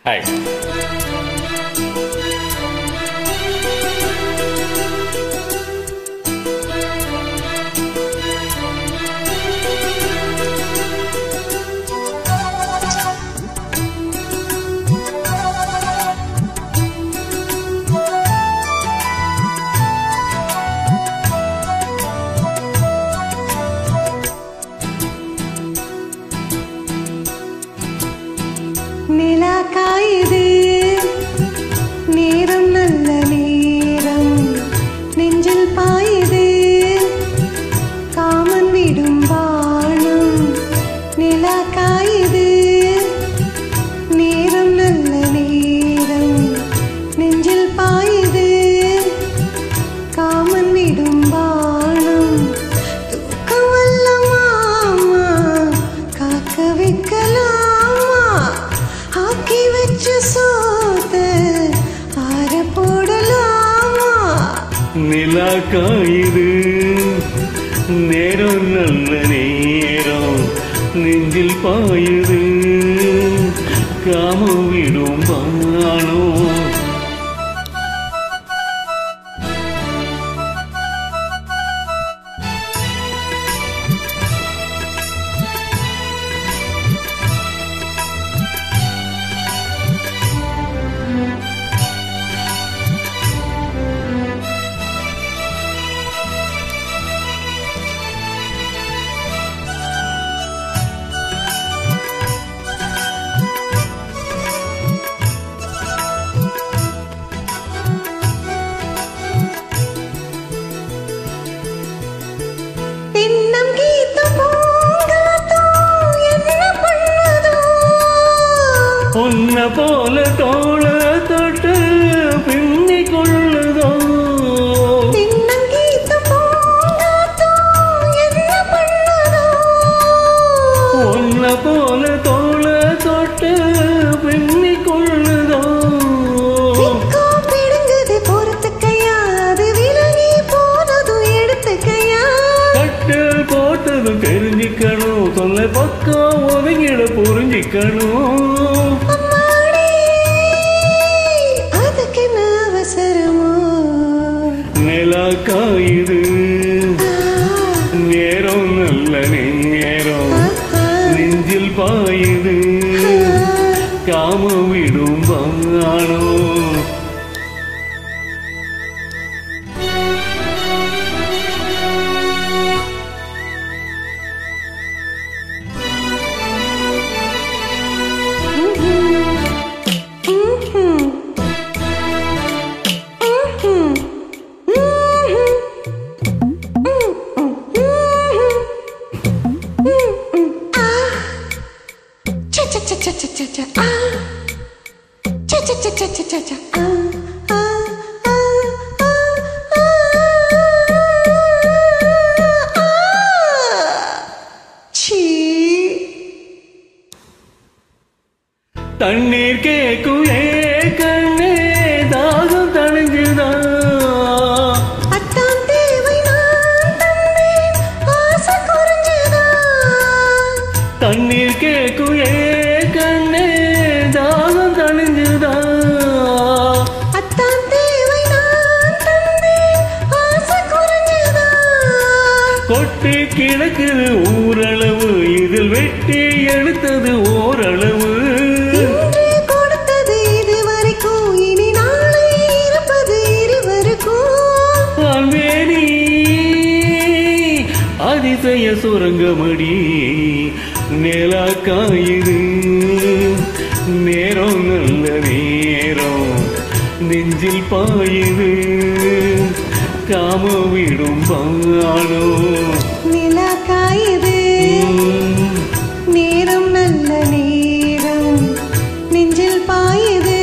hi நிலா காயுது நேரம் நல்ல நேரம் நெஞ்சில் பாயுது காமன் விடும் வானம் நிலா காயுது நேரம் நல்ல நேரம் நெஞ்சில் பாயுது காமன் விடும் வானம் தூக்கம் வல்ல மாமா காக்க வைக்கலாமா ஆக்கி வச்ச சோத்த ஆற போடலாமா நிலா காயுது நேரம் நல்ல நேரம் நெஞ்சில் பாயுது காம விடும் பானோ தின்னம் கீத்தும் பூங்காத்தும் என்ன பண்ணுதோ உன்ன போல தோள தொட்டு பின்னி கொள்ளுதோ தின்னம் கீத்தும் பூங்காத்தும் என்ன பண்ணுதோ உன்ன போல தோள தொட்டு பின்னி கொள்ளுதோ சிக்கோ பிடுங்குது பொறுத்துக்கையா அது விலகி போனதும் எடுத்துக்கையா கட்டில் போட்டது தெரிஞ்சுக்கணும் தொல்லை பக்கம் ஒதுங்கிட புரிஞ்சிக்கணும் அம்மாடி அதுக்கு என்ன அவசரமோ நிலா காயுது நேரம் நல்ல நேரம் நெஞ்சில் பாயுது காம விடும் பானோ தண்ணீர் கேக்கும் ஏ கண்ணே தாகம் தணிஞ்சுதா அத்தான் தேவை நான் தந்தேன் ஆசை குறைஞ்சுதா தண்ணீர் கேக்கும் ஏ கண்ணே தாகம் தணிஞ்சுதா அத்தான் தேவை நான் தந்தேன் ஆசை குறைஞ்சுதா கொட்டி கிடக்குது ஊரளவு இதில் வெட்டி எடுத்தது ஓரளவு இன்று கொடுத்தது இது வரைக்கும் இனி நாளை இருப்பது இருவருக்கும் அல்வேணி அதிசய சுரங்கமடி நிலா காயுது நேரம் நல்ல நேரம் நெஞ்சில் பாயுது காம விடும் பானோ நிலா காயுது நேரம் நல்ல நேரம் நெஞ்சில் பாயுது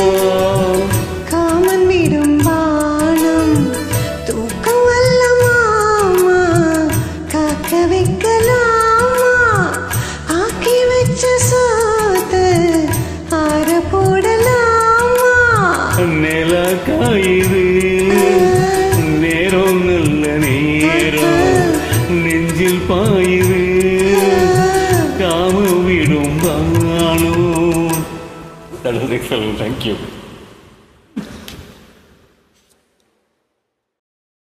காமன் விடும் வானம் தூக்கம் வல்ல மாமா காக்க வைக்கலாமா ஆக்கி வச்ச சோத்த ஆற போடலாமா நிலா காயுது நேரம் நல்ல நேரம் தட் வாஸ் எக்ஸலன்ட் தேங்க்யூ